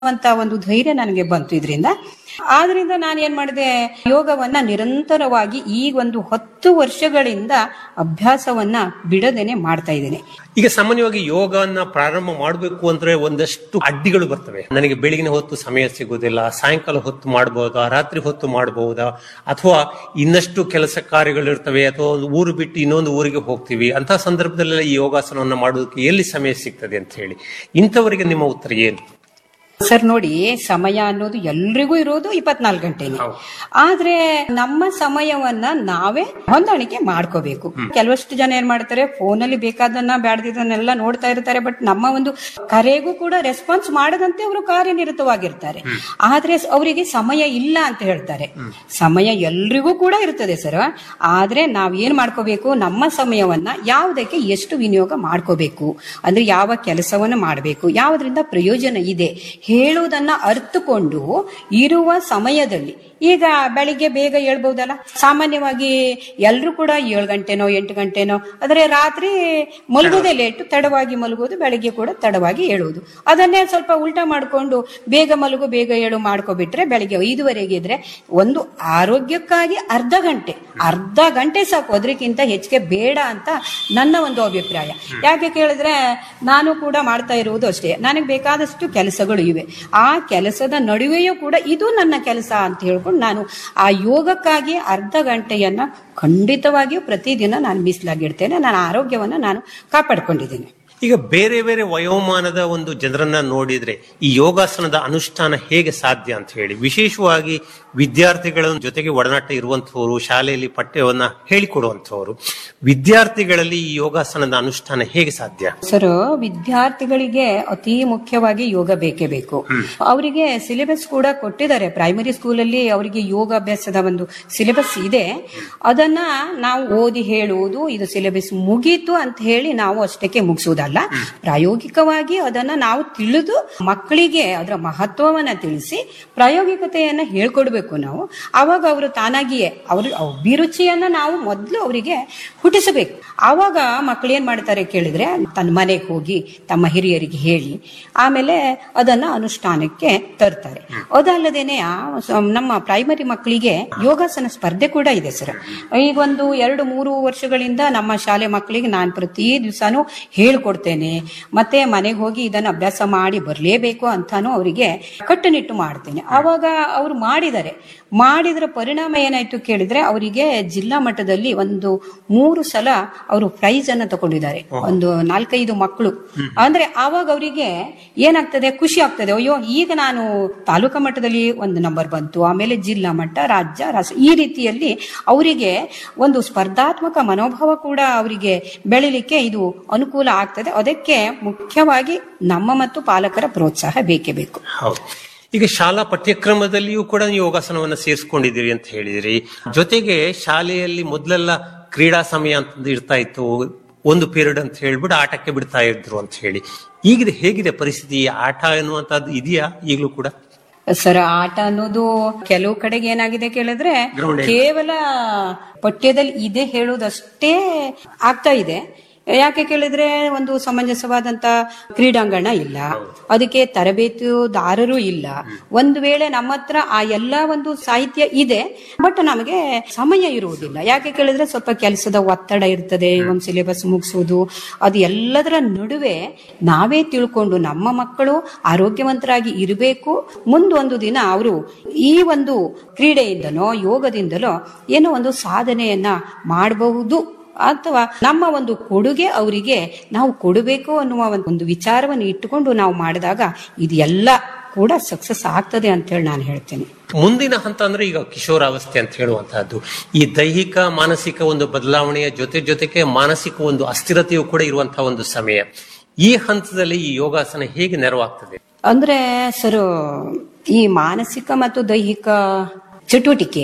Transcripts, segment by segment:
ಅಂತ ಒಂದು ಧೈರ್ಯ ನನಗೆ ಬಂತು ಇದರಿಂದ ಆದ್ರಿಂದ ನಾನು ಏನ್ ಮಾಡಿದೆ ಯೋಗವನ್ನ ನಿರಂತರವಾಗಿ ಈ ಒಂದು ಹತ್ತು ವರ್ಷಗಳಿಂದ ಅಭ್ಯಾಸವನ್ನ ಬಿಡದೇನೆ ಮಾಡ್ತಾ ಇದ್ದೇನೆ ಈಗ ಸಾಮಾನ್ಯವಾಗಿ ಯೋಗವನ್ನ ಪ್ರಾರಂಭ ಮಾಡಬೇಕು ಅಂದ್ರೆ ಒಂದಷ್ಟು ಅಡ್ಡಿಗಳು ಬರ್ತವೆ ನನಗೆ ಬೆಳಗಿನ ಹೊತ್ತು ಸಮಯ ಸಿಗುವುದಿಲ್ಲ ಸಾಯಂಕಾಲ ಹೊತ್ತು ಮಾಡಬಹುದಾ ರಾತ್ರಿ ಹೊತ್ತು ಮಾಡಬಹುದಾ ಅಥವಾ ಇನ್ನಷ್ಟು ಕೆಲಸ ಕಾರ್ಯಗಳು ಇರ್ತವೆ ಅಥವಾ ಒಂದು ಊರು ಬಿಟ್ಟು ಇನ್ನೊಂದು ಊರಿಗೆ ಹೋಗ್ತೀವಿ ಅಂತ ಸಂದರ್ಭದಲ್ಲೆಲ್ಲ ಈ ಯೋಗಾಸನವನ್ನ ಮಾಡೋದಕ್ಕೆ ಎಲ್ಲಿ ಸಮಯ ಸಿಗ್ತದೆ ಅಂತ ಹೇಳಿ ಇಂಥವರಿಗೆ ನಿಮ್ಮ ಉತ್ತರ ಏನು ಸರ್ ನೋಡಿ ಸಮಯ ಅನ್ನೋದು ಎಲ್ರಿಗೂ ಇರೋದು ಇಪ್ಪತ್ನಾಲ್ಕು ಗಂಟೆನೆ ಆದ್ರೆ ನಮ್ಮ ಸಮಯವನ್ನ ನಾವೇ ಹೊಂದಾಣಿಕೆ ಮಾಡ್ಕೋಬೇಕು ಕೆಲವಷ್ಟು ಜನ ಏನ್ ಮಾಡ್ತಾರೆ ಫೋನಲ್ಲಿ ಬೇಕಾದನ್ನ ಬ್ಯಾಡ್ದಿದ್ದನ್ನೆಲ್ಲ ನೋಡ್ತಾ ಇರ್ತಾರೆ ಬಟ್ ನಮ್ಮ ಒಂದು ಕರೆಗೂ ಕೂಡ ರೆಸ್ಪಾನ್ಸ್ ಮಾಡದಂತೆ ಅವರು ಕಾರ್ಯನಿರತವಾಗಿರ್ತಾರೆ ಆದ್ರೆ ಅವರಿಗೆ ಸಮಯ ಇಲ್ಲ ಅಂತ ಹೇಳ್ತಾರೆ ಸಮಯ ಎಲ್ರಿಗೂ ಕೂಡ ಇರ್ತದೆ ಸರ್ ಆದ್ರೆ ನಾವ್ ಏನ್ ಮಾಡ್ಕೋಬೇಕು ನಮ್ಮ ಸಮಯವನ್ನ ಯಾವುದಕ್ಕೆ ಎಷ್ಟು ವಿನಿಯೋಗ ಮಾಡ್ಕೋಬೇಕು ಅಂದ್ರೆ ಯಾವ ಕೆಲಸವನ್ನ ಮಾಡಬೇಕು ಯಾವುದರಿಂದ ಪ್ರಯೋಜನ ಇದೆ ಹೇಳುವುದನ್ನ ಅರ್ಥಕೊಂಡು ಇರುವ ಸಮಯದಲ್ಲಿ ಈಗ ಬೆಳಿಗ್ಗೆ ಬೇಗ ಹೇಳ್ಬಹುದಲ್ಲ ಸಾಮಾನ್ಯವಾಗಿ ಎಲ್ರು ಕೂಡ ಏಳು ಗಂಟೆನೋ ಎಂಟು ಗಂಟೆನೋ ಆದ್ರೆ ರಾತ್ರಿ ಮಲಗೋದೇ ಲೇಟು ತಡವಾಗಿ ಮಲಗೋದು ಬೆಳಿಗ್ಗೆ ಕೂಡ ತಡವಾಗಿ ಹೇಳುವುದು ಅದನ್ನೇ ಸ್ವಲ್ಪ ಉಲ್ಟಾ ಮಾಡ್ಕೊಂಡು ಬೇಗ ಮಲಗು ಬೇಗ ಏಳು ಮಾಡ್ಕೊಬಿಟ್ರೆ ಬೆಳಿಗ್ಗೆ ಐದುವರೆಗೆ ಇದ್ರೆ ಒಂದು ಆರೋಗ್ಯಕ್ಕಾಗಿ ಅರ್ಧ ಗಂಟೆ ಅರ್ಧ ಗಂಟೆ ಸಾಕು ಅದಕ್ಕಿಂತ ಹೆಚ್ಚಿಗೆ ಬೇಡ ಅಂತ ನನ್ನ ಒಂದು ಅಭಿಪ್ರಾಯ ಯಾಕೆ ಕೇಳಿದ್ರೆ ನಾನು ಕೂಡ ಮಾಡ್ತಾ ಇರುವುದು ಅಷ್ಟೇ ನನಗೆ ಬೇಕಾದಷ್ಟು ಕೆಲಸಗಳು ಇವೆ ಆ ಕೆಲಸದ ನಡುವೆಯೂ ಕೂಡ ಇದು ನನ್ನ ಕೆಲಸ ಅಂತ ಹೇಳ್ಕೊಂಡು ನಾನು ಆ ಯೋಗಕ್ಕಾಗಿ ಅರ್ಧ ಗಂಟೆಯನ್ನ ಖಂಡಿತವಾಗಿಯೂ ಪ್ರತಿದಿನ ನಾನು ಮೀಸಲಾಗಿಡ್ತೇನೆ ನನ್ನ ಆರೋಗ್ಯವನ್ನ ನಾನು ಕಾಪಾಡ್ಕೊಂಡಿದ್ದೇನೆ ಈಗ ಬೇರೆ ಬೇರೆ ವಯೋಮಾನದ ಒಂದು ಜನರನ್ನ ನೋಡಿದ್ರೆ ಈ ಯೋಗಾಸನದ ಅನುಷ್ಠಾನ ಹೇಗೆ ಸಾಧ್ಯ ಅಂತ ಹೇಳಿ ವಿಶೇಷವಾಗಿ ವಿದ್ಯಾರ್ಥಿಗಳ ಜೊತೆಗೆ ಒಡನಾಟ ಇರುವಂತಹವರು ಶಾಲೆಯಲ್ಲಿ ಪಠ್ಯವನ್ನ ಹೇಳಿಕೊಡುವಂತಹವರು ವಿದ್ಯಾರ್ಥಿಗಳಲ್ಲಿ ಈ ಯೋಗಾಸನದ ಅನುಷ್ಠಾನ ಹೇಗೆ ಸಾಧ್ಯ ಸರ್ ವಿದ್ಯಾರ್ಥಿಗಳಿಗೆ ಅತಿ ಮುಖ್ಯವಾಗಿ ಯೋಗ ಬೇಕೇ ಬೇಕು ಅವರಿಗೆ ಸಿಲೆಬಸ್ ಕೂಡ ಕೊಟ್ಟಿದ್ದಾರೆ ಪ್ರೈಮರಿ ಸ್ಕೂಲಲ್ಲಿ ಅವರಿಗೆ ಯೋಗಾಭ್ಯಾಸದ ಒಂದು ಸಿಲೆಬಸ್ ಇದೆ ಅದನ್ನ ನಾವು ಓದಿ ಹೇಳುವುದು ಇದು ಸಿಲೆಬಸ್ ಮುಗೀತು ಅಂತ ಹೇಳಿ ನಾವು ಅಷ್ಟಕ್ಕೆ ಮುಗಿಸುವುದಲ್ಲ ಪ್ರಾಯೋಗಿಕವಾಗಿ ಅದನ್ನ ನಾವು ತಿಳಿದು ಮಕ್ಕಳಿಗೆ ಅದರ ಮಹತ್ವವನ್ನ ತಿಳಿಸಿ ಪ್ರಾಯೋಗಿಕತೆಯನ್ನ ಹೇಳ್ಕೊಡ್ಬೇಕು ನಾವು ಅವಾಗ ಅವರು ತಾನಾಗಿಯೇ ಅವ್ರ ಅಭಿರುಚಿಯನ್ನ ನಾವು ಮೊದಲು ಅವರಿಗೆ ಹುಟ್ಟಿಸಬೇಕು ಆವಾಗ ಮಕ್ಕಳು ಏನ್ ಮಾಡ್ತಾರೆ ಕೇಳಿದ್ರೆ ತನ್ನ ಮನೆಗೆ ಹೋಗಿ ತಮ್ಮ ಹಿರಿಯರಿಗೆ ಹೇಳಿ ಆಮೇಲೆ ಅದನ್ನ ಅನುಷ್ಠಾನಕ್ಕೆ ತರ್ತಾರೆ ಅದಲ್ಲದೇನೆ ಆ ಸ- ನಮ್ಮ ಪ್ರೈಮರಿ ಮಕ್ಕಳಿಗೆ ಯೋಗಾಸನ ಸ್ಪರ್ಧೆ ಕೂಡ ಇದೆ ಸರ್ ಈಗ ಒಂದು ಎರಡು ಮೂರು ವರ್ಷಗಳಿಂದ ನಮ್ಮ ಶಾಲೆ ಮಕ್ಕಳಿಗೆ ನಾನು ಪ್ರತಿ ದಿವಸನೂ ಹೇಳ್ಕೊಡ್ತೇನೆ ಮತ್ತೆ ಮನೆಗೆ ಹೋಗಿ ಇದನ್ನ ಅಭ್ಯಾಸ ಮಾಡಿ ಬರಲೇಬೇಕು ಅಂತಾನು ಅವರಿಗೆ ಕಟ್ಟುನಿಟ್ಟು ಮಾಡ್ತೇನೆ ಆವಾಗ ಅವ್ರು ಮಾಡಿದ್ದಾರೆ ಮಾಡಿದ್ರ ಪರಿಣಾಮ ಏನಾಯ್ತು ಕೇಳಿದ್ರೆ ಅವರಿಗೆ ಜಿಲ್ಲಾ ಮಟ್ಟದಲ್ಲಿ ಒಂದು ಮೂರು ಸಲ ಅವರು ಪ್ರೈಸ್ ಅನ್ನ ತಗೊಂಡಿದ್ದಾರೆ ಒಂದು ನಾಲ್ಕೈದು ಮಕ್ಕಳು ಅಂದ್ರೆ ಆವಾಗ ಅವರಿಗೆ ಏನಾಗ್ತದೆ ಖುಷಿ ಆಗ್ತದೆ ಅಯ್ಯೋ ಈಗ ನಾನು ತಾಲೂಕಾ ಮಟ್ಟದಲ್ಲಿ ಒಂದು ನಂಬರ್ ಬಂತು ಆಮೇಲೆ ಜಿಲ್ಲಾ ಮಟ್ಟ ರಾಜ್ಯ ರಾಷ್ಟ್ರ ಈ ರೀತಿಯಲ್ಲಿ ಅವರಿಗೆ ಒಂದು ಸ್ಪರ್ಧಾತ್ಮಕ ಮನೋಭಾವ ಕೂಡ ಅವರಿಗೆ ಬೆಳಿಲಿಕ್ಕೆ ಇದು ಅನುಕೂಲ ಆಗ್ತದೆ ಅದಕ್ಕೆ ಮುಖ್ಯವಾಗಿ ನಮ್ಮ ಮತ್ತು ಪಾಲಕರ ಪ್ರೋತ್ಸಾಹ ಬೇಕೇ ಬೇಕು ಹೌದು ಈಗ ಶಾಲಾ ಪಠ್ಯಕ್ರಮದಲ್ಲಿಯೂ ಕೂಡ ನೀವು ಯೋಗಾಸನವನ್ನ ಸೇರಿಸ್ಕೊಂಡಿದ್ದೀರಿ ಅಂತ ಹೇಳಿದಿರಿ ಜೊತೆಗೆ ಶಾಲೆಯಲ್ಲಿ ಮೊದಲೆಲ್ಲ ಕ್ರೀಡಾ ಸಮಯ ಅಂತ ಇರ್ತಾ ಇತ್ತು ಒಂದು ಪೀರಿಯಡ್ ಅಂತ ಹೇಳ್ಬಿಟ್ಟು ಆಟಕ್ಕೆ ಬಿಡ್ತಾ ಇದ್ರು ಅಂತ ಹೇಳಿ ಈಗಿದೆ ಹೇಗಿದೆ ಪರಿಸ್ಥಿತಿ ಈ ಆಟ ಎನ್ನುವಂತದ್ದು ಇದೆಯಾ ಈಗಲೂ ಕೂಡ ಸರ್ ಆಟ ಅನ್ನೋದು ಕೆಲವು ಕಡೆಗೆ ಏನಾಗಿದೆ ಕೇಳಿದ್ರೆ Ground ಕೇವಲ ಪಠ್ಯದಲ್ಲಿ ಇದೆ ಹೇಳುವುದಷ್ಟೇ ಆಗ್ತಾ ಇದೆ ಯಾಕೆ ಕೇಳಿದ್ರೆ ಒಂದು ಸಮಂಜಸವಾದಂತ ಕ್ರೀಡಾಂಗಣ ಇಲ್ಲ ಅದಕ್ಕೆ ತರಬೇತುದಾರರು ಇಲ್ಲ ಒಂದು ವೇಳೆ ನಮ್ಮ ಹತ್ರ ಆ ಎಲ್ಲ ಒಂದು ಸಾಹಿತ್ಯ ಇದೆ ಬಟ್ ನಮಗೆ ಸಮಯ ಇರುವುದಿಲ್ಲ ಯಾಕೆ ಕೇಳಿದ್ರೆ ಸ್ವಲ್ಪ ಕೆಲಸದ ಒತ್ತಡ ಇರ್ತದೆ ಒಂದು ಸಿಲೆಬಸ್ ಮುಗಿಸೋದು ಅದು ಎಲ್ಲದರ ನಡುವೆ ನಾವೇ ತಿಳ್ಕೊಂಡು ನಮ್ಮ ಮಕ್ಕಳು ಆರೋಗ್ಯವಂತರಾಗಿ ಇರಬೇಕು ಮುಂದೊಂದು ದಿನ ಅವರು ಈ ಒಂದು ಕ್ರೀಡೆಯಿಂದನೋ ಯೋಗದಿಂದಲೋ ಏನೋ ಒಂದು ಸಾಧನೆಯನ್ನ ಮಾಡಬಹುದು ಅಥವಾ ನಮ್ಮ ಒಂದು ಕೊಡುಗೆ ಅವರಿಗೆ ನಾವು ಕೊಡಬೇಕು ಅನ್ನುವ ಒಂದು ವಿಚಾರವನ್ನು ಇಟ್ಟುಕೊಂಡು ನಾವು ಮಾಡಿದಾಗ ಇದು ಎಲ್ಲ ಕೂಡ ಸಕ್ಸಸ್ ಆಗ್ತದೆ ಅಂತ ಹೇಳಿ ನಾನು ಹೇಳ್ತೇನೆ ಮುಂದಿನ ಹಂತ ಅಂದ್ರೆ ಈಗ ಕಿಶೋರಾವಸ್ಥೆ ಅಂತ ಹೇಳುವಂತಹದ್ದು ಈ ದೈಹಿಕ ಮಾನಸಿಕ ಒಂದು ಬದಲಾವಣೆಯ ಜೊತೆ ಜೊತೆಗೆ ಮಾನಸಿಕ ಒಂದು ಅಸ್ಥಿರತೆಯು ಕೂಡ ಇರುವಂತಹ ಒಂದು ಸಮಯ ಈ ಹಂತದಲ್ಲಿ ಈ ಯೋಗಾಸನ ಹೇಗೆ ನೆರವಾಗ್ತದೆ ಅಂದ್ರೆ ಸರ್ ಈ ಮಾನಸಿಕ ಮತ್ತು ದೈಹಿಕ ಚಟುವಟಿಕೆ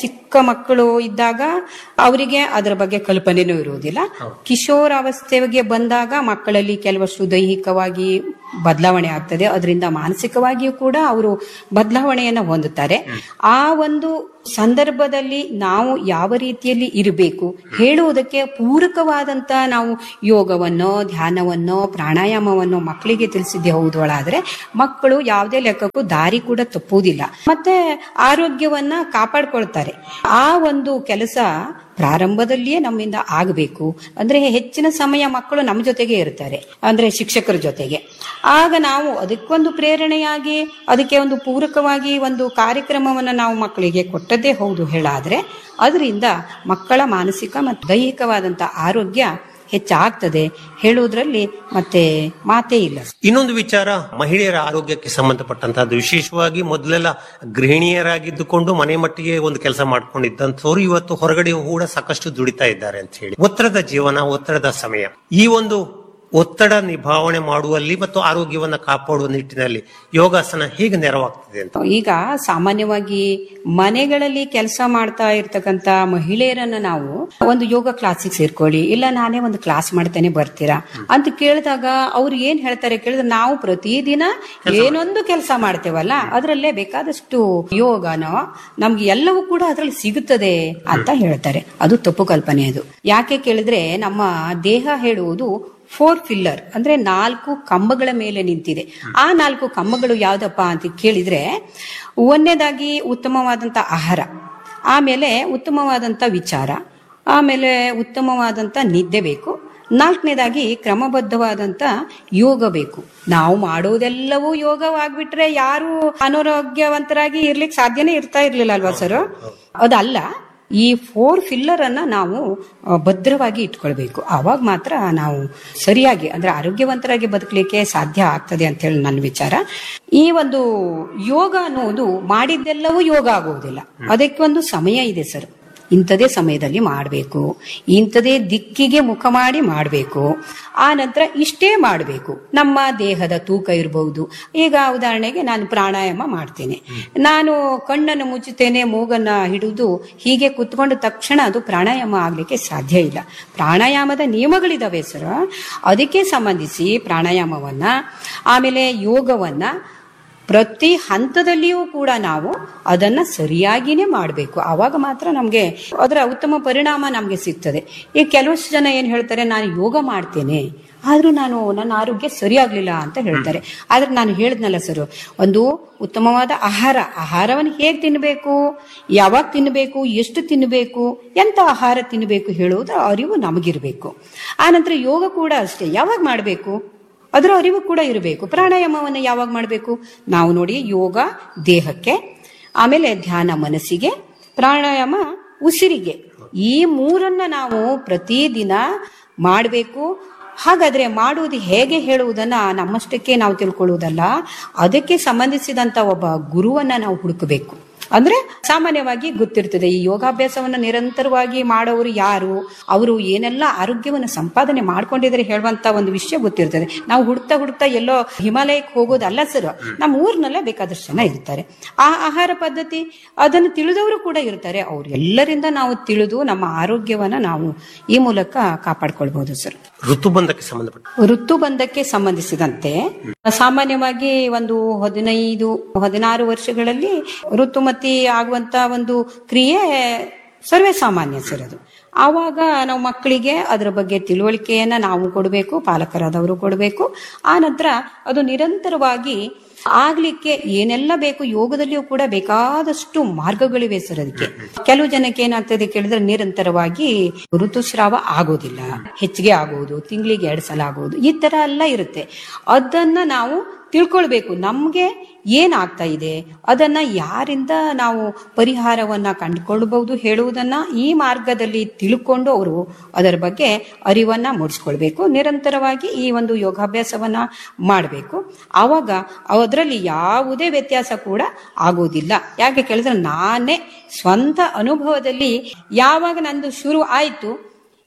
ಚಿಕ್ಕ ಮಕ್ಕಳು ಇದ್ದಾಗ ಅವರಿಗೆ ಅದರ ಬಗ್ಗೆ ಕಲ್ಪನೆನೂ ಇರುವುದಿಲ್ಲ ಕಿಶೋರಾವಸ್ಥೆಗೆ ಬಂದಾಗ ಮಕ್ಕಳಲ್ಲಿ ಕೆಲವಷ್ಟು ದೈಹಿಕವಾಗಿ ಬದಲಾವಣೆ ಆಗ್ತದೆ ಅದರಿಂದ ಮಾನಸಿಕವಾಗಿಯೂ ಕೂಡ ಅವರು ಬದಲಾವಣೆಯನ್ನು ಹೊಂದುತ್ತಾರೆ ಆ ಒಂದು ಸಂದರ್ಭದಲ್ಲಿ ನಾವು ಯಾವ ರೀತಿಯಲ್ಲಿ ಇರಬೇಕು ಹೇಳುವುದಕ್ಕೆ ಪೂರಕವಾದಂತ ನಾವು ಯೋಗವನ್ನೋ ಧ್ಯಾನವನ್ನೋ ಪ್ರಾಣಾಯಾಮವನ್ನೋ ಮಕ್ಕಳಿಗೆ ತಿಳಿಸಿದ್ದೆ ಹೌದೊಳಾದ್ರೆ ಮಕ್ಕಳು ಯಾವುದೇ ಲೆಕ್ಕಕ್ಕೂ ದಾರಿ ಕೂಡ ತಪ್ಪುವುದಿಲ್ಲ ಮತ್ತೆ ಆರೋಗ್ಯವನ್ನ ಕಾಪಾಡ್ಕೊಳ್ತಾರೆ ಆ ಒಂದು ಕೆಲಸ ಪ್ರಾರಂಭದಲ್ಲಿಯೇ ನಮ್ಮಿಂದ ಆಗಬೇಕು ಅಂದ್ರೆ ಹೆಚ್ಚಿನ ಸಮಯ ಮಕ್ಕಳು ನಮ್ಮ ಜೊತೆಗೆ ಇರ್ತಾರೆ ಅಂದ್ರೆ ಶಿಕ್ಷಕರ ಜೊತೆಗೆ ಆಗ ನಾವು ಅದಕ್ಕೊಂದು ಪ್ರೇರಣೆಯಾಗಿ ಅದಕ್ಕೆ ಒಂದು ಪೂರಕವಾಗಿ ಒಂದು ಕಾರ್ಯಕ್ರಮವನ್ನು ನಾವು ಮಕ್ಕಳಿಗೆ ಕೊಟ್ಟದ್ದೇ ಹೌದು ಹೇಳಾದ್ರೆ ಅದರಿಂದ ಮಕ್ಕಳ ಮಾನಸಿಕ ಮತ್ತು ದೈಹಿಕವಾದಂಥ ಆರೋಗ್ಯ ಹೆಚ್ಚಾಗ್ತದೆ ಹೇಳುವುದರಲ್ಲಿ ಮತ್ತೆ ಮಾತೇ ಇಲ್ಲ ಇನ್ನೊಂದು ವಿಚಾರ ಮಹಿಳೆಯರ ಆರೋಗ್ಯಕ್ಕೆ ಸಂಬಂಧಪಟ್ಟಂತಹದ್ದು ವಿಶೇಷವಾಗಿ ಮೊದಲೆಲ್ಲ ಗೃಹಿಣಿಯರಾಗಿದ್ದುಕೊಂಡು ಮನೆ ಮಟ್ಟಿಗೆ ಒಂದು ಕೆಲಸ ಮಾಡ್ಕೊಂಡಿದ್ದಂಥವ್ರು ಇವತ್ತು ಹೊರಗಡೆ ಕೂಡ ಸಾಕಷ್ಟು ದುಡಿತಾ ಇದ್ದಾರೆ ಅಂತ ಹೇಳಿ ಒತ್ತಡದ ಜೀವನ ಒತ್ತಡದ ಸಮಯ ಈ ಒಂದು ಒತ್ತಡ ನಿಭಾವಣೆ ಮಾಡುವಲ್ಲಿ ಮತ್ತು ಆರೋಗ್ಯವನ್ನ ಕಾಪಾಡುವ ನಿಟ್ಟಿನಲ್ಲಿ ಯೋಗಾಸನ ಹೇಗೆ ನೆರವಾಗ್ತದೆ ಅಂತ ಈಗ ಸಾಮಾನ್ಯವಾಗಿ ಮನೆಗಳಲ್ಲಿ ಕೆಲಸ ಮಾಡ್ತಾ ಇರ್ತಕ್ಕಂತ ಮಹಿಳೆಯರನ್ನ ನಾವು ಒಂದು ಯೋಗ ಕ್ಲಾಸಿಗೆ ಸೇರ್ಕೊಳ್ಳಿ ಇಲ್ಲ ನಾನೇ ಒಂದು ಕ್ಲಾಸ್ ಮಾಡ್ತೇನೆ ಬರ್ತೀರಾ ಅಂತ ಕೇಳಿದಾಗ ಅವ್ರು ಏನ್ ಹೇಳ್ತಾರೆ ಕೇಳಿದ್ರೆ ನಾವು ಪ್ರತಿದಿನ ಏನೊಂದು ಕೆಲಸ ಮಾಡ್ತೇವಲ್ಲ ಅದರಲ್ಲೇ ಬೇಕಾದಷ್ಟು ಯೋಗನೋ ನಮ್ಗೆ ಎಲ್ಲವೂ ಕೂಡ ಅದರಲ್ಲಿ ಸಿಗುತ್ತದೆ ಅಂತ ಹೇಳ್ತಾರೆ ಅದು ತಪ್ಪು ಕಲ್ಪನೆ ಅದು ಯಾಕೆ ಕೇಳಿದ್ರೆ ನಮ್ಮ ದೇಹ ಹೇಳುವುದು ಫೋರ್ ಫಿಲ್ಲರ್ ಅಂದ್ರೆ ನಾಲ್ಕು ಕಂಬಗಳ ಮೇಲೆ ನಿಂತಿದೆ ಆ ನಾಲ್ಕು ಕಂಬಗಳು ಯಾವ್ದಪ್ಪ ಅಂತ ಕೇಳಿದ್ರೆ ಒಂದನೇದಾಗಿ ಉತ್ತಮವಾದಂತ ಆಹಾರ ಆಮೇಲೆ ಉತ್ತಮವಾದಂತ ವಿಚಾರ ಆಮೇಲೆ ಉತ್ತಮವಾದಂತ ನಿದ್ದೆ ಬೇಕು ನಾಲ್ಕನೇದಾಗಿ ಕ್ರಮಬದ್ಧವಾದಂತ ಯೋಗ ಬೇಕು ನಾವು ಮಾಡೋದೆಲ್ಲವೂ ಯೋಗವಾಗ್ಬಿಟ್ರೆ ಯಾರು ಅನಾರೋಗ್ಯವಂತರಾಗಿ ಇರ್ಲಿಕ್ಕೆ ಸಾಧ್ಯನೇ ಇರ್ತಾ ಇರ್ಲಿಲ್ಲ ಅಲ್ವಾ ಸರ್ ಅದಲ್ಲ ಈ ಫೋರ್ ಫಿಲ್ಲರ್ ಅನ್ನ ನಾವು ಆ, ಭದ್ರವಾಗಿ ಇಟ್ಕೊಳ್ಬೇಕು ಆವಾಗ ಮಾತ್ರ ನಾವು ಸರಿಯಾಗಿ ಅಂದ್ರೆ ಆರೋಗ್ಯವಂತರಾಗಿ ಬದುಕಲಿಕ್ಕೆ ಸಾಧ್ಯ ಆಗ್ತದೆ ಅಂತ ಹೇಳಿ ನನ್ನ ವಿಚಾರ ಈ ಒಂದು ಯೋಗ ಅನ್ನೋದು ಮಾಡಿದ್ದೆಲ್ಲವೂ ಯೋಗ ಆಗುವುದಿಲ್ಲ ಅದಕ್ಕೆ ಒಂದು ಸಮಯ ಇದೆ ಸರ್ ಇಂಥದೇ ಸಮಯದಲ್ಲಿ ಮಾಡಬೇಕು ಇಂಥದೇ ದಿಕ್ಕಿಗೆ ಮುಖ ಮಾಡಿ ಮಾಡಬೇಕು ಆ ನಂತರ ಇಷ್ಟೇ ಮಾಡಬೇಕು ನಮ್ಮ ದೇಹದ ತೂಕ ಇರಬಹುದು ಈಗ ಉದಾಹರಣೆಗೆ ನಾನು ಪ್ರಾಣಾಯಾಮ ಮಾಡ್ತೇನೆ ನಾನು ಕಣ್ಣನ್ನು ಮುಚ್ಚುತ್ತೇನೆ ಮೂಗನ್ನ ಹಿಡಿದು ಹೀಗೆ ಕುತ್ಕೊಂಡ ತಕ್ಷಣ ಅದು ಪ್ರಾಣಾಯಾಮ ಆಗ್ಲಿಕ್ಕೆ ಸಾಧ್ಯ ಇಲ್ಲ ಪ್ರಾಣಾಯಾಮದ ನಿಯಮಗಳಿದಾವೆ ಸರ್ ಅದಕ್ಕೆ ಸಂಬಂಧಿಸಿ ಪ್ರಾಣಾಯಾಮವನ್ನ ಆಮೇಲೆ ಯೋಗವನ್ನ ಪ್ರತಿ ಹಂತದಲ್ಲಿಯೂ ಕೂಡ ನಾವು ಅದನ್ನ ಸರಿಯಾಗಿನೇ ಮಾಡಬೇಕು ಆವಾಗ ಮಾತ್ರ ನಮಗೆ ಅದರ ಉತ್ತಮ ಪರಿಣಾಮ ನಮಗೆ ಸಿಗ್ತದೆ ಈಗ ಕೆಲವಷ್ಟು ಜನ ಏನ್ ಹೇಳ್ತಾರೆ ನಾನು ಯೋಗ ಮಾಡ್ತೇನೆ ಆದ್ರೂ ನಾನು ನನ್ನ ಆರೋಗ್ಯ ಸರಿಯಾಗ್ಲಿಲ್ಲ ಅಂತ ಹೇಳ್ತಾರೆ ಆದ್ರೆ ನಾನು ಹೇಳಿದ್ನಲ್ಲ ಸರ್ ಒಂದು ಉತ್ತಮವಾದ ಆಹಾರ ಆಹಾರವನ್ನು ಹೇಗೆ ತಿನ್ನಬೇಕು ಯಾವಾಗ ತಿನ್ನಬೇಕು ಎಷ್ಟು ತಿನ್ನಬೇಕು ಎಂತ ಆಹಾರ ತಿನ್ನಬೇಕು ಹೇಳುವುದರ ಅರಿವು ನಮಗಿರ್ಬೇಕು ಆನಂತರ ಯೋಗ ಕೂಡ ಅಷ್ಟೇ ಯಾವಾಗ ಮಾಡಬೇಕು ಅದರ ಅರಿವು ಕೂಡ ಇರಬೇಕು ಪ್ರಾಣಾಯಾಮವನ್ನು ಯಾವಾಗ ಮಾಡಬೇಕು ನಾವು ನೋಡಿ ಯೋಗ ದೇಹಕ್ಕೆ ಆಮೇಲೆ ಧ್ಯಾನ ಮನಸ್ಸಿಗೆ ಪ್ರಾಣಾಯಾಮ ಉಸಿರಿಗೆ ಈ ಮೂರನ್ನ ನಾವು ಪ್ರತಿದಿನ ಮಾಡಬೇಕು ಹಾಗಾದ್ರೆ ಮಾಡುವುದು ಹೇಗೆ ಹೇಳುವುದನ್ನ ನಮ್ಮಷ್ಟಕ್ಕೆ ನಾವು ತಿಳ್ಕೊಳ್ಳುವುದಲ್ಲ ಅದಕ್ಕೆ ಸಂಬಂಧಿಸಿದಂತ ಒಬ್ಬ ಗುರುವನ್ನ ನಾವು ಹುಡುಕಬೇಕು ಅಂದ್ರೆ ಸಾಮಾನ್ಯವಾಗಿ ಗೊತ್ತಿರ್ತದೆ ಈ ಯೋಗಾಭ್ಯಾಸವನ್ನ ನಿರಂತರವಾಗಿ ಮಾಡೋರು ಯಾರು ಅವರು ಏನೆಲ್ಲ ಆರೋಗ್ಯವನ್ನು ಸಂಪಾದನೆ ಮಾಡ್ಕೊಂಡಿದ್ದಾರೆ ಹೇಳುವಂತ ಒಂದು ವಿಷಯ ಗೊತ್ತಿರ್ತದೆ ನಾವು ಹುಡ್ತಾ ಹುಡ್ತಾ ಎಲ್ಲೋ ಹಿಮಾಲಯಕ್ಕೆ ಹೋಗೋದಲ್ಲ ಸರ್ ನಮ್ಮ ಊರ್ನಲ್ಲೇ ಬೇಕಾದಷ್ಟು ಜನ ಇರ್ತಾರೆ ಆ ಆಹಾರ ಪದ್ಧತಿ ಅದನ್ನು ತಿಳಿದವರು ಕೂಡ ಇರ್ತಾರೆ ಅವ್ರೆಲ್ಲರಿಂದ ನಾವು ತಿಳಿದು ನಮ್ಮ ಆರೋಗ್ಯವನ್ನ ನಾವು ಈ ಮೂಲಕ ಕಾಪಾಡ್ಕೊಳ್ಬಹುದು ಸರ್ ಋತುಬಂಧಕ್ಕೆ ಸಂಬಂಧಪಟ್ಟ ಋತುಬಂಧಕ್ಕೆ ಸಂಬಂಧಿಸಿದಂತೆ ಸಾಮಾನ್ಯವಾಗಿ ಒಂದು ಹದಿನೈದು ಹದಿನಾರು ವರ್ಷಗಳಲ್ಲಿ ಋತುಮತಿ ಆಗುವಂತ ಒಂದು ಕ್ರಿಯೆ ಸರ್ವೇ ಸಾಮಾನ್ಯ ಸರ್ ಅದು ಆವಾಗ ನಾವು ಮಕ್ಕಳಿಗೆ ಅದರ ಬಗ್ಗೆ ತಿಳುವಳಿಕೆಯನ್ನ ನಾವು ಕೊಡಬೇಕು ಪಾಲಕರಾದವರು ಕೊಡಬೇಕು ಆ ನಂತರ ಅದು ನಿರಂತರವಾಗಿ ಆಗ್ಲಿಕ್ಕೆ ಏನೆಲ್ಲ ಬೇಕು ಯೋಗದಲ್ಲಿಯೂ ಕೂಡ ಬೇಕಾದಷ್ಟು ಮಾರ್ಗಗಳಿವೆ ಸರ್ ಅದಕ್ಕೆ ಕೆಲವು ಜನಕ್ಕೆ ಏನಾಗ್ತದೆ ಕೇಳಿದ್ರೆ ನಿರಂತರವಾಗಿ ಋತುಸ್ರಾವ ಆಗೋದಿಲ್ಲ ಹೆಚ್ಚಿಗೆ ಆಗುವುದು ತಿಂಗಳಿಗೆ ಎರಡು ಸಲ ಆಗುವುದು ಈ ತರ ಎಲ್ಲ ಇರುತ್ತೆ ಅದನ್ನ ನಾವು ತಿಳ್ಕೊಳ್ಬೇಕು ನಮ್ಗೆ ಏನಾಗ್ತಾ ಇದೆ ಅದನ್ನ ಯಾರಿಂದ ನಾವು ಪರಿಹಾರವನ್ನ ಕಂಡುಕೊಳ್ಬಹುದು ಹೇಳುವುದನ್ನ ಈ ಮಾರ್ಗದಲ್ಲಿ ತಿಳ್ಕೊಂಡು ಅವರು ಅದರ ಬಗ್ಗೆ ಅರಿವನ್ನ ಮೂಡಿಸ್ಕೊಳ್ಬೇಕು ನಿರಂತರವಾಗಿ ಈ ಒಂದು ಯೋಗಾಭ್ಯಾಸವನ್ನ ಮಾಡಬೇಕು ಆವಾಗ ಅದರಲ್ಲಿ ಯಾವುದೇ ವ್ಯತ್ಯಾಸ ಕೂಡ ಆಗೋದಿಲ್ಲ ಯಾಕೆ ಕೇಳಿದ್ರೆ ನಾನೇ ಸ್ವಂತ ಅನುಭವದಲ್ಲಿ ಯಾವಾಗ ನಂದು ಶುರು ಆಯ್ತು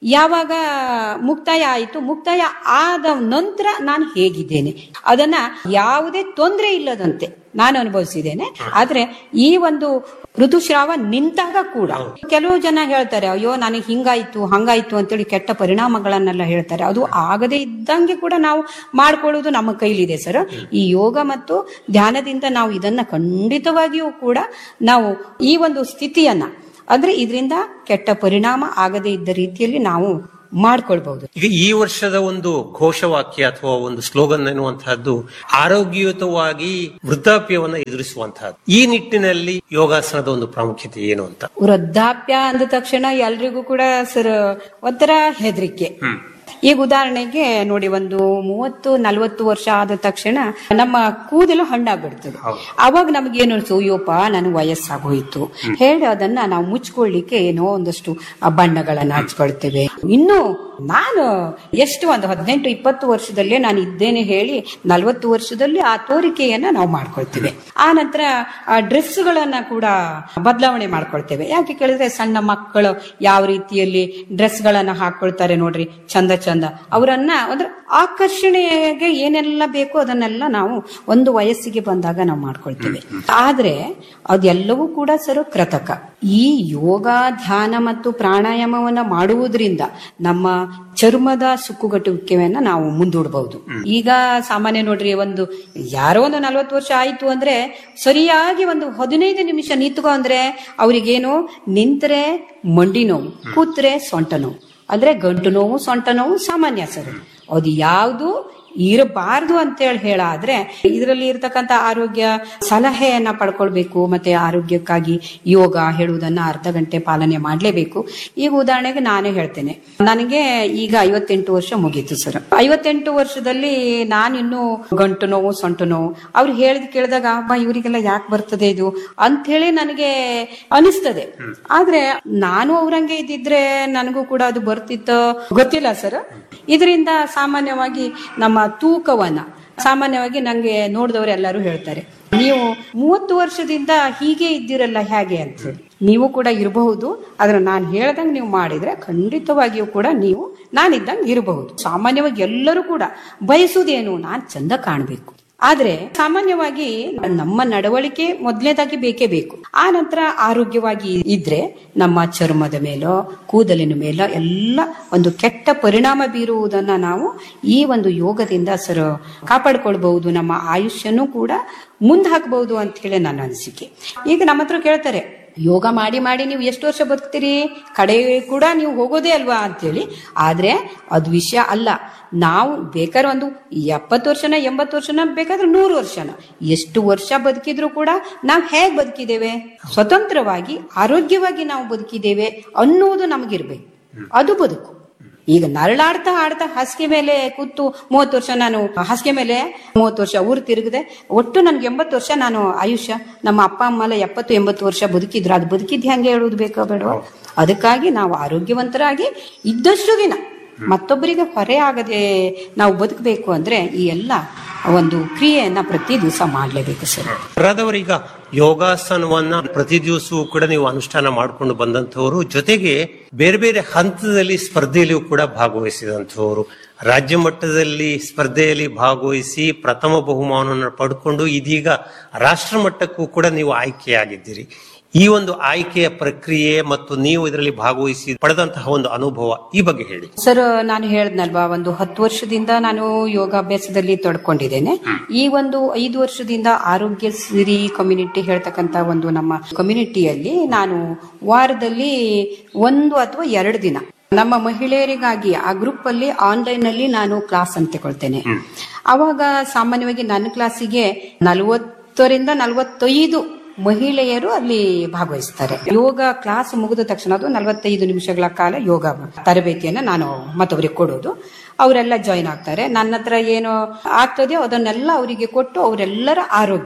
ಯಾವಾಗ ಮುಕ್ತಾಯ ಆಯಿತು ಮುಕ್ತಾಯ ಆದ ನಂತರ ನಾನು ಹೇಗಿದ್ದೇನೆ ಅದನ್ನ ಯಾವುದೇ ತೊಂದರೆ ಇಲ್ಲದಂತೆ ನಾನು ಅನುಭವಿಸಿದ್ದೇನೆ ಆದ್ರೆ ಈ ಒಂದು ಋತುಸ್ರಾವ ನಿಂತಾಗ ಕೂಡ ಕೆಲವು ಜನ ಹೇಳ್ತಾರೆ ಅಯ್ಯೋ ನನಗೆ ಹಿಂಗಾಯ್ತು ಹಂಗಾಯ್ತು ಅಂತೇಳಿ ಕೆಟ್ಟ ಪರಿಣಾಮಗಳನ್ನೆಲ್ಲ ಹೇಳ್ತಾರೆ ಅದು ಆಗದೇ ಇದ್ದಂಗೆ ಕೂಡ ನಾವು ಮಾಡ್ಕೊಳ್ಳೋದು ನಮ್ಮ ಕೈಲಿದೆ ಸರ್ ಈ ಯೋಗ ಮತ್ತು ಧ್ಯಾನದಿಂದ ನಾವು ಇದನ್ನ ಖಂಡಿತವಾಗಿಯೂ ಕೂಡ ನಾವು ಈ ಒಂದು ಸ್ಥಿತಿಯನ್ನ ಅಂದ್ರೆ ಇದರಿಂದ ಕೆಟ್ಟ ಪರಿಣಾಮ ಆಗದೇ ಇದ್ದ ರೀತಿಯಲ್ಲಿ ನಾವು ಮಾಡ್ಕೊಳ್ಬಹುದು ಈಗ ಈ ವರ್ಷದ ಒಂದು ಘೋಷವಾಕ್ಯ ಅಥವಾ ಒಂದು ಸ್ಲೋಗನ್ ಎನ್ನುವಂತಹದ್ದು ಆರೋಗ್ಯಯುತವಾಗಿ ವೃದ್ಧಾಪ್ಯವನ್ನ ಎದುರಿಸುವಂತಹದ್ದು ಈ ನಿಟ್ಟಿನಲ್ಲಿ ಯೋಗಾಸನದ ಒಂದು ಪ್ರಾಮುಖ್ಯತೆ ಏನು ಅಂತ ವೃದ್ಧಾಪ್ಯ ಅಂದ ತಕ್ಷಣ ಎಲ್ರಿಗೂ ಕೂಡ ಸರ್ ಒಂಥರ ಹೆದರಿಕೆ ಈಗ ಉದಾಹರಣೆಗೆ ನೋಡಿ ಒಂದು ಮೂವತ್ತು ನಲ್ವತ್ತು ವರ್ಷ ಆದ ತಕ್ಷಣ ನಮ್ಮ ಕೂದಲು ಹಣ್ಣಾಗ್ಬಿಡ್ತದೆ ಅವಾಗ ನಮ್ಗೆ ಏನು ಅನ್ಸು ಅಯ್ಯೋಪ ನನಗೆ ವಯಸ್ಸಾಗೋಯ್ತು ಹೇಳಿ ಅದನ್ನ ನಾವು ಮುಚ್ಕೊಳ್ಳಿಕ್ಕೆ ಏನೋ ಒಂದಷ್ಟು ಆ ಬಣ್ಣಗಳನ್ನ ಹಚ್ಕೊಳ್ತೇವೆ ಇನ್ನು ನಾನು ಎಷ್ಟು ಒಂದು ಹದಿನೆಂಟು ಇಪ್ಪತ್ತು ವರ್ಷದಲ್ಲೇ ನಾನು ಇದ್ದೇನೆ ಹೇಳಿ ನಲ್ವತ್ತು ವರ್ಷದಲ್ಲಿ ಆ ತೋರಿಕೆಯನ್ನ ನಾವು ಮಾಡ್ಕೊಳ್ತೇವೆ ಆ ನಂತರ ಆ ಡ್ರೆಸ್ಗಳನ್ನ ಕೂಡ ಬದಲಾವಣೆ ಮಾಡ್ಕೊಳ್ತೇವೆ ಯಾಕೆ ಕೇಳಿದ್ರೆ ಸಣ್ಣ ಮಕ್ಕಳು ಯಾವ ರೀತಿಯಲ್ಲಿ ಡ್ರೆಸ್ಗಳನ್ನ ಹಾಕೊಳ್ತಾರೆ ನೋಡ್ರಿ ಚಂದ ಚಂದ ಅವರನ್ನ ಅಂದ್ರೆ ಆಕರ್ಷಣೆಗೆ ಏನೆಲ್ಲ ಬೇಕೋ ಅದನ್ನೆಲ್ಲ ನಾವು ಒಂದು ವಯಸ್ಸಿಗೆ ಬಂದಾಗ ನಾವು ಮಾಡ್ಕೊಳ್ತೇವೆ ಆದ್ರೆ ಅದೆಲ್ಲವೂ ಕೂಡ ಸರ್ ಕೃತಕ ಈ ಯೋಗ ಧ್ಯಾನ ಮತ್ತು ಪ್ರಾಣಾಯಾಮವನ್ನ ಮಾಡುವುದರಿಂದ ನಮ್ಮ ಚರ್ಮದ ಸುಕ್ಕುಗಟ್ಟುವಿಕೆಯನ್ನ ನಾವು ಮುಂದೂಡಬಹುದು ಈಗ ಸಾಮಾನ್ಯ ನೋಡ್ರಿ ಒಂದು ಯಾರೋ ಒಂದು ನಲ್ವತ್ತು ವರ್ಷ ಆಯ್ತು ಅಂದ್ರೆ ಸರಿಯಾಗಿ ಒಂದು ಹದಿನೈದು ನಿಮಿಷ ನಿಂತ್ಕೊ ಅಂದ್ರೆ ಅವ್ರಿಗೇನು ನಿಂತ್ರೆ ಮಂಡಿ ನೋವು ಕೂತ್ರೆ ಸೊಂಟ ನೋವು ಅಂದ್ರೆ ಗಂಟು ನೋವು ಸೊಂಟ ನೋವು ಸಾಮಾನ್ಯ ಸರ್ ಅದು ಯಾವುದು ಇರಬಾರ್ದು ಅಂತೇಳಿ ಹೇಳಾದ್ರೆ ಇದರಲ್ಲಿ ಇರ್ತಕ್ಕಂಥ ಆರೋಗ್ಯ ಸಲಹೆಯನ್ನ ಪಡ್ಕೊಳ್ಬೇಕು ಮತ್ತೆ ಆರೋಗ್ಯಕ್ಕಾಗಿ ಯೋಗ ಹೇಳುವುದನ್ನ ಅರ್ಧ ಗಂಟೆ ಪಾಲನೆ ಮಾಡಲೇಬೇಕು ಈಗ ಉದಾಹರಣೆಗೆ ನಾನೇ ಹೇಳ್ತೇನೆ ನನಗೆ ಈಗ ಐವತ್ತೆಂಟು ವರ್ಷ ಮುಗೀತು ಸರ್ ಐವತ್ತೆಂಟು ವರ್ಷದಲ್ಲಿ ನಾನಿನ್ನು ಗಂಟು ನೋವು ಸೊಂಟು ನೋವು ಅವ್ರು ಹೇಳಿದ್ ಕೇಳಿದಾಗ ಅಬ್ಬ ಇವರಿಗೆಲ್ಲ ಯಾಕೆ ಬರ್ತದೆ ಇದು ಅಂತ ಹೇಳಿ ನನಗೆ ಅನಿಸ್ತದೆ ಆದ್ರೆ ನಾನು ಅವ್ರಂಗೆ ಇದ್ದಿದ್ರೆ ನನಗೂ ಕೂಡ ಅದು ಬರ್ತಿತ್ತೋ ಗೊತ್ತಿಲ್ಲ ಸರ್ ಇದರಿಂದ ಸಾಮಾನ್ಯವಾಗಿ ನಮ್ಮ ತೂಕವನ್ನ ಸಾಮಾನ್ಯವಾಗಿ ನಂಗೆ ನೋಡಿದವರು ಎಲ್ಲರೂ ಹೇಳ್ತಾರೆ ನೀವು ಮೂವತ್ತು ವರ್ಷದಿಂದ ಹೀಗೆ ಇದ್ದಿರಲ್ಲ ಹೇಗೆ ಅಂತ ಹೇಳಿ ನೀವು ಕೂಡ ಇರಬಹುದು ಆದ್ರೆ ನಾನು ಹೇಳ್ದಂಗೆ ನೀವು ಮಾಡಿದ್ರೆ ಖಂಡಿತವಾಗಿಯೂ ಕೂಡ ನೀವು ನಾನಿದ್ದಂಗೆ ಇರಬಹುದು ಸಾಮಾನ್ಯವಾಗಿ ಎಲ್ಲರೂ ಕೂಡ ಬಯಸುವುದೇನು ನಾನು ಚಂದ ಕಾಣಬೇಕು ಆದ್ರೆ ಸಾಮಾನ್ಯವಾಗಿ ನಮ್ಮ ನಡವಳಿಕೆ ಮೊದಲನೇದಾಗಿ ಬೇಕೇ ಬೇಕು ಆ ನಂತರ ಆರೋಗ್ಯವಾಗಿ ಇದ್ರೆ ನಮ್ಮ ಚರ್ಮದ ಮೇಲೋ ಕೂದಲಿನ ಮೇಲೋ ಎಲ್ಲ ಒಂದು ಕೆಟ್ಟ ಪರಿಣಾಮ ಬೀರುವುದನ್ನ ನಾವು ಈ ಒಂದು ಯೋಗದಿಂದ ಸರ್ ಕಾಪಾಡ್ಕೊಳ್ಬಹುದು ನಮ್ಮ ಆಯುಷ್ಯನೂ ಕೂಡ ಮುಂದೆ ಹಾಕಬಹುದು ಅಂತ ಹೇಳಿ ನನ್ನ ಅನಿಸಿಕೆ ಈಗ ನಮ್ಮ ಹತ್ರ ಕೇಳ್ತಾರೆ ಯೋಗ ಮಾಡಿ ಮಾಡಿ ನೀವು ಎಷ್ಟು ವರ್ಷ ಬದುಕ್ತೀರಿ ಕಡೆ ಕೂಡ ನೀವು ಹೋಗೋದೇ ಅಲ್ವಾ ಅಂತೇಳಿ ಆದ್ರೆ ಅದು ವಿಷಯ ಅಲ್ಲ ನಾವು ಬೇಕಾದ್ರೆ ಒಂದು ಎಪ್ಪತ್ತು ವರ್ಷನ ಎಂಬತ್ತು ವರ್ಷನ ಬೇಕಾದ್ರೆ ನೂರು ವರ್ಷನ ಎಷ್ಟು ವರ್ಷ ಬದುಕಿದ್ರು ಕೂಡ ನಾವು ಹೇಗೆ ಬದುಕಿದ್ದೇವೆ ಸ್ವತಂತ್ರವಾಗಿ ಆರೋಗ್ಯವಾಗಿ ನಾವು ಬದುಕಿದ್ದೇವೆ ಅನ್ನೋದು ನಮಗಿರ್ಬೇಕು ಅದು ಬದುಕು ಈಗ ನರಳಾಡ್ತಾ ಆಡ್ತಾ ಹಾಸಿಗೆ ಮೇಲೆ ಕೂತು ಮೂವತ್ತು ವರ್ಷ ನಾನು ಹಾಸಿಗೆ ಮೇಲೆ ಮೂವತ್ತು ವರ್ಷ ಊರು ತಿರುಗಿದೆ ಒಟ್ಟು ನನ್ಗೆ ಎಂಬತ್ತು ವರ್ಷ ನಾನು ಆಯುಷ್ಯ ನಮ್ಮ ಅಪ್ಪ ಅಮ್ಮ ಎಲ್ಲ ಎಪ್ಪತ್ತು ಎಂಬತ್ತು ವರ್ಷ ಬದುಕಿದ್ರು ಅದು ಬದುಕಿದ್ ಹೆಂಗೆ ಹೇಳುವುದು ಬೇಕೋ ಬೇಡವಾ ಅದಕ್ಕಾಗಿ ನಾವು ಆರೋಗ್ಯವಂತರಾಗಿ ಇದ್ದಷ್ಟು ದಿನ ಮತ್ತೊಬ್ಬರಿಗೆ ಹೊರೆ ಆಗದೆ ನಾವು ಬದುಕಬೇಕು ಅಂದ್ರೆ ಈ ಎಲ್ಲ ಒಂದು ಕ್ರಿಯೆಯನ್ನ ಪ್ರತಿ ದಿವಸ ಮಾಡಲೇಬೇಕು ಸರ್ ರಾದವರೀಗ ಯೋಗಾಸನವನ್ನ ಪ್ರತಿ ದಿವಸವೂ ಕೂಡ ನೀವು ಅನುಷ್ಠಾನ ಮಾಡಿಕೊಂಡು ಬಂದಂತವರು ಜೊತೆಗೆ ಬೇರೆ ಬೇರೆ ಹಂತದಲ್ಲಿ ಸ್ಪರ್ಧೆಯಲ್ಲಿಯೂ ಕೂಡ ಭಾಗವಹಿಸಿದಂತವರು ರಾಜ್ಯ ಮಟ್ಟದಲ್ಲಿ ಸ್ಪರ್ಧೆಯಲ್ಲಿ ಭಾಗವಹಿಸಿ ಪ್ರಥಮ ಬಹುಮಾನವನ್ನು ಪಡ್ಕೊಂಡು ಇದೀಗ ರಾಷ್ಟ್ರ ಮಟ್ಟಕ್ಕೂ ಕೂಡ ನೀವು ಆಯ್ಕೆಯಾಗಿದ್ದೀರಿ ಈ ಒಂದು ಆಯ್ಕೆಯ ಪ್ರಕ್ರಿಯೆ ಮತ್ತು ನೀವು ಇದರಲ್ಲಿ ಭಾಗವಹಿಸಿ ಪಡೆದಂತಹ ಒಂದು ಅನುಭವ ಈ ಬಗ್ಗೆ ಹೇಳಿ ಸರ್ ನಾನು ಹೇಳ್ದಲ್ವಾ ಒಂದು ಹತ್ತು ವರ್ಷದಿಂದ ನಾನು ಯೋಗಾಭ್ಯಾಸದಲ್ಲಿ ತೊಡ್ಕೊಂಡಿದ್ದೇನೆ ಈ ಒಂದು ಐದು ವರ್ಷದಿಂದ ಆರೋಗ್ಯ ಸಿರಿ ಕಮ್ಯುನಿಟಿ ಹೇಳ್ತಕ್ಕಂತ ಒಂದು ನಮ್ಮ ಕಮ್ಯುನಿಟಿಯಲ್ಲಿ ನಾನು ವಾರದಲ್ಲಿ ಒಂದು ಅಥವಾ ಎರಡು ದಿನ ನಮ್ಮ ಮಹಿಳೆಯರಿಗಾಗಿ ಆ ಗ್ರೂಪ್ ಅಲ್ಲಿ ಆನ್ಲೈನ್ ಅಲ್ಲಿ ನಾನು ಕ್ಲಾಸ್ ಅಂತ ತಗೊಳ್ತೇನೆ ಅವಾಗ ಸಾಮಾನ್ಯವಾಗಿ ನನ್ನ ಕ್ಲಾಸಿಗೆ ನಲವತ್ತರಿಂದ ನಲವತ್ತೈದು ಮಹಿಳೆಯರು ಅಲ್ಲಿ ಭಾಗವಹಿಸ್ತಾರೆ ಯೋಗ ಕ್ಲಾಸ್ ಮುಗಿದ ತಕ್ಷಣ ಅದು ನಲವತ್ತೈದು ನಿಮಿಷಗಳ ಕಾಲ ಯೋಗ ತರಬೇತಿಯನ್ನ ನಾನು ಮತ್ತೊಬ್ಬರಿಗೆ ಕೊಡೋದು ಅವರೆಲ್ಲ ಜಾಯಿನ್ ಆಗ್ತಾರೆ ನನ್ನ ಹತ್ರ ಏನು ಆಗ್ತದೆಯೋ ಅದನ್ನೆಲ್ಲ ಅವರಿಗೆ ಕೊಟ್ಟು ಅವರೆಲ್ಲರ ಆರೋಗ್ಯ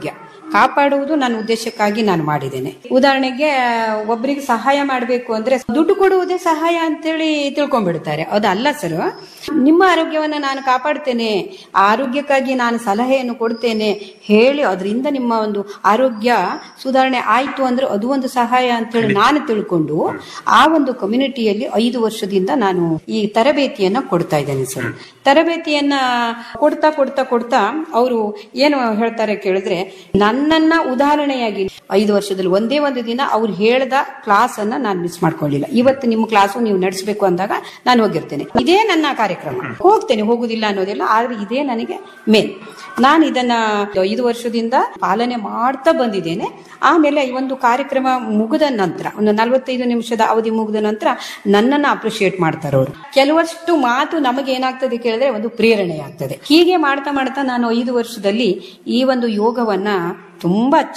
ಕಾಪಾಡುವುದು ನನ್ನ ಉದ್ದೇಶಕ್ಕಾಗಿ ನಾನು ಮಾಡಿದ್ದೇನೆ ಉದಾಹರಣೆಗೆ ಒಬ್ಬರಿಗೆ ಸಹಾಯ ಮಾಡಬೇಕು ಅಂದ್ರೆ ದುಡ್ಡು ಕೊಡುವುದೇ ಸಹಾಯ ಅಂತೇಳಿ ತಿಳ್ಕೊಂಡ್ಬಿಡ್ತಾರೆ ಅದಲ್ಲ ಸರ್ ನಿಮ್ಮ ಆರೋಗ್ಯವನ್ನ ನಾನು ಕಾಪಾಡ್ತೇನೆ ಆ ಆರೋಗ್ಯಕ್ಕಾಗಿ ನಾನು ಸಲಹೆಯನ್ನು ಕೊಡ್ತೇನೆ ಹೇಳಿ ಅದರಿಂದ ನಿಮ್ಮ ಒಂದು ಆರೋಗ್ಯ ಸುಧಾರಣೆ ಆಯ್ತು ಅಂದ್ರೆ ಅದು ಒಂದು ಸಹಾಯ ಅಂತೇಳಿ ನಾನು ತಿಳ್ಕೊಂಡು ಆ ಒಂದು ಕಮ್ಯುನಿಟಿಯಲ್ಲಿ ಐದು ವರ್ಷದಿಂದ ನಾನು ಈ ತರಬೇತಿಯನ್ನ ಕೊಡ್ತಾ ಇದ್ದೇನೆ ಸರ್ ತರಬೇತಿಯನ್ನ ಕೊಡ್ತಾ ಕೊಡ್ತಾ ಕೊಡ್ತಾ ಅವರು ಏನು ಹೇಳ್ತಾರೆ ಕೇಳಿದ್ರೆ ನನ್ನನ್ನ ಉದಾಹರಣೆಯಾಗಿ ಐದು ವರ್ಷದಲ್ಲಿ ಒಂದೇ ಒಂದು ದಿನ ಅವ್ರು ಹೇಳ್ದ ಕ್ಲಾಸ್ ಅನ್ನ ನಾನು ಮಿಸ್ ಮಾಡ್ಕೊಳ್ಳಿಲ್ಲ ಇವತ್ತು ನಿಮ್ಮ ಕ್ಲಾಸು ನೀವು ನಡೆಸಬೇಕು ಅಂದಾಗ ನಾನು ಹೋಗಿರ್ತೇನೆ ಇದೇ ನನ್ನ ಕಾರ್ಯಕ್ರಮ ಹೋಗ್ತೇನೆ ಹೋಗುದಿಲ್ಲ ಅನ್ನೋದಿಲ್ಲ ಆದ್ರೆ ಇದೇ ನನಗೆ ಮೇನ್ ನಾನು ಇದನ್ನ ಐದು ವರ್ಷದಿಂದ ಪಾಲನೆ ಮಾಡ್ತಾ ಬಂದಿದ್ದೇನೆ ಆಮೇಲೆ ಈ ಒಂದು ಕಾರ್ಯಕ್ರಮ ಮುಗಿದ ನಂತರ ಒಂದು ನಲವತ್ತೈದು ನಿಮಿಷದ ಅವಧಿ ಮುಗಿದ ನಂತರ ನನ್ನನ್ನ ಅಪ್ರಿಶಿಯೇಟ್ ಮಾಡ್ತಾರೆ ಅವರು ಕೆಲವಷ್ಟು ಮಾತು ನಮಗೆ ಏನಾಗ್ತದೆ ಕೇಳಿದ್ರೆ ಒಂದು ಪ್ರೇರಣೆ ಆಗ್ತದೆ ಹೀಗೆ ಮಾಡ್ತಾ ಮಾಡ್ತಾ ನಾನು ಐದು ವರ್ಷದಲ್ಲಿ ಈ ಒಂದು ಯೋಗವನ್ನ ತುಂಬಾ